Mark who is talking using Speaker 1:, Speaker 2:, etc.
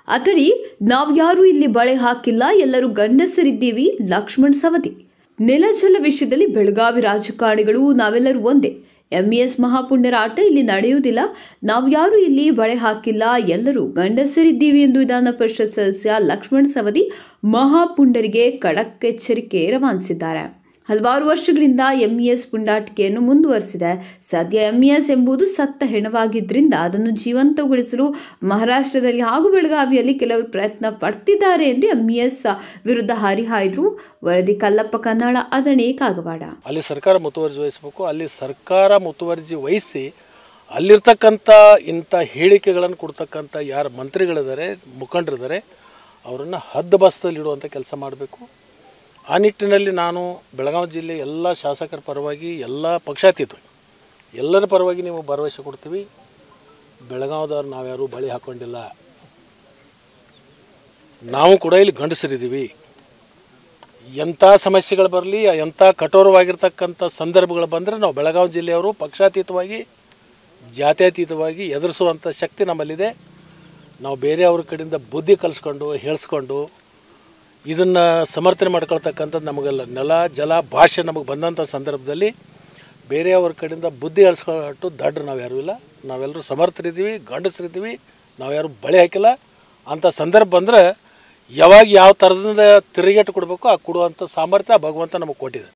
Speaker 1: ಅತಡಿ ನಾವ್ಯಾರೂ ಇಲ್ಲಿ ಬಳೆ ಹಾಕಿಲ್ಲ ಎಲ್ಲರೂ ಗಂಡಸರಿದ್ದೀವಿ ಲಕ್ಷ್ಮಣ್ ಸವದಿ ನೆಲಜಲ ವಿಷಯದಲ್ಲಿ ಬೆಳಗಾವಿ ರಾಜಕಾರಣಿಗಳು ನಾವೆಲ್ಲರೂ ಒಂದೇ ಎಂಇಎಸ್ ಮಹಾಪುಣ್ಯರ ಆಟ ಇಲ್ಲಿ ನಡೆಯುವುದಿಲ್ಲ ನಾವ್ಯಾರೂ ಇಲ್ಲಿ ಬಳೆ ಹಾಕಿಲ್ಲ ಎಲ್ಲರೂ ಗಂಡಸರಿದ್ದೀವಿ ಎಂದು ವಿಧಾನ ಪರಿಷತ್ ಸದಸ್ಯ ಲಕ್ಷ್ಮಣ್ ಸವದಿ ಮಹಾಪುಂಡರಿಗೆ ಖಡಕ್ ಎಚ್ಚರಿಕೆ ರವಾನಿಸಿದ್ದಾರೆ ಹಲವಾರು ವರ್ಷಗಳಿಂದ ಎಂಇಎಸ್ ಪುಂಡಾಟಿಕೆಯನ್ನು ಮುಂದುವರೆಸಿದೆ ಸದ್ಯ ಎಂಇಎಸ್ ಎಂಬುದು ಸತ್ತ ಹೆಣವಾಗಿದ್ದರಿಂದ ಅದನ್ನು ಜೀವಂತಗೊಳಿಸಲು ಮಹಾರಾಷ್ಟ್ರದಲ್ಲಿ ಹಾಗೂ ಬೆಳಗಾವಿಯಲ್ಲಿ ಕೆಲವರು ಪ್ರಯತ್ನ ಪಡ್ತಿದ್ದಾರೆ ಎಂದು ಎಂಇಎಸ್ ವಿರುದ್ಧ ಹರಿಹಾಯ್ದ್ರು ವರದಿ ಕಲ್ಲಪ್ಪ ಕನ್ನಾಳ ಅದಣೆ ಕಾಗವಾಡ
Speaker 2: ಅಲ್ಲಿ ಸರ್ಕಾರ ಮುತುವರ್ಜಿ ವಹಿಸಬೇಕು ಅಲ್ಲಿ ಸರ್ಕಾರ ಮುತುವರ್ಜಿ ವಹಿಸಿ ಅಲ್ಲಿರ್ತಕ್ಕಂಥ ಇಂಥ ಹೇಳಿಕೆಗಳನ್ನು ಕೊಡ್ತಕ್ಕಂಥ ಯಾರು ಮಂತ್ರಿಗಳಿದ್ದಾರೆ ಮುಖಂಡರಿದ್ದಾರೆ ಅವರನ್ನು ಹದ್ದುಬಸ್ತಲ್ಲಿಡುವಂಥ ಕೆಲಸ ಮಾಡಬೇಕು ಆ ನಿಟ್ಟಿನಲ್ಲಿ ನಾನು ಬೆಳಗಾವಿ ಜಿಲ್ಲೆ ಎಲ್ಲ ಶಾಸಕರ ಪರವಾಗಿ ಎಲ್ಲ ಪಕ್ಷಾತೀತವಾಗಿ ಎಲ್ಲರ ಪರವಾಗಿ ನೀವು ಭರವಸೆ ಕೊಡ್ತೀವಿ ಬೆಳಗಾವದವ್ರು ನಾವ್ಯಾರೂ ಬಳಿ ಹಾಕ್ಕೊಂಡಿಲ್ಲ ನಾವು ಕೂಡ ಇಲ್ಲಿ ಗಂಡಸರಿದ್ದೀವಿ ಎಂಥ ಸಮಸ್ಯೆಗಳು ಬರಲಿ ಎಂಥ ಕಠೋರವಾಗಿರ್ತಕ್ಕಂಥ ಸಂದರ್ಭಗಳು ಬಂದರೆ ನಾವು ಬೆಳಗಾವಿ ಜಿಲ್ಲೆಯವರು ಪಕ್ಷಾತೀತವಾಗಿ ಜಾತ್ಯತೀತವಾಗಿ ಎದುರಿಸುವಂಥ ಶಕ್ತಿ ನಮ್ಮಲ್ಲಿದೆ ನಾವು ಬೇರೆಯವ್ರ ಕಡೆಯಿಂದ ಬುದ್ಧಿ ಕಲಿಸ್ಕೊಂಡು ಹೇಳಿಸ್ಕೊಂಡು ಇದನ್ನು ಸಮರ್ಥನೆ ಮಾಡ್ಕೊಳ್ತಕ್ಕಂಥದ್ದು ನಮಗೆಲ್ಲ ನೆಲ ಜಲ ಭಾಷೆ ನಮಗೆ ಬಂದಂಥ ಸಂದರ್ಭದಲ್ಲಿ ಬೇರೆಯವ್ರ ಕಡೆಯಿಂದ ಬುದ್ಧಿ ಹೇಳಿಸ್ಕೊಟ್ಟು ದಡ್ರು ನಾವು ಯಾರೂ ಇಲ್ಲ ನಾವೆಲ್ಲರೂ ಸಮರ್ಥರಿದ್ದೀವಿ ಗಂಡಸರಿದ್ದೀವಿ ನಾವು ಯಾರು ಬಳೆ ಹಾಕಿಲ್ಲ ಅಂಥ ಸಂದರ್ಭ ಬಂದರೆ ಯಾವಾಗ ಯಾವ ಥರದಿಂದ ತಿರುಗೇಟು ಕೊಡಬೇಕು ಆ ಕೊಡುವಂಥ ಸಾಮರ್ಥ್ಯ ಭಗವಂತ ನಮಗೆ ಕೊಟ್ಟಿದೆ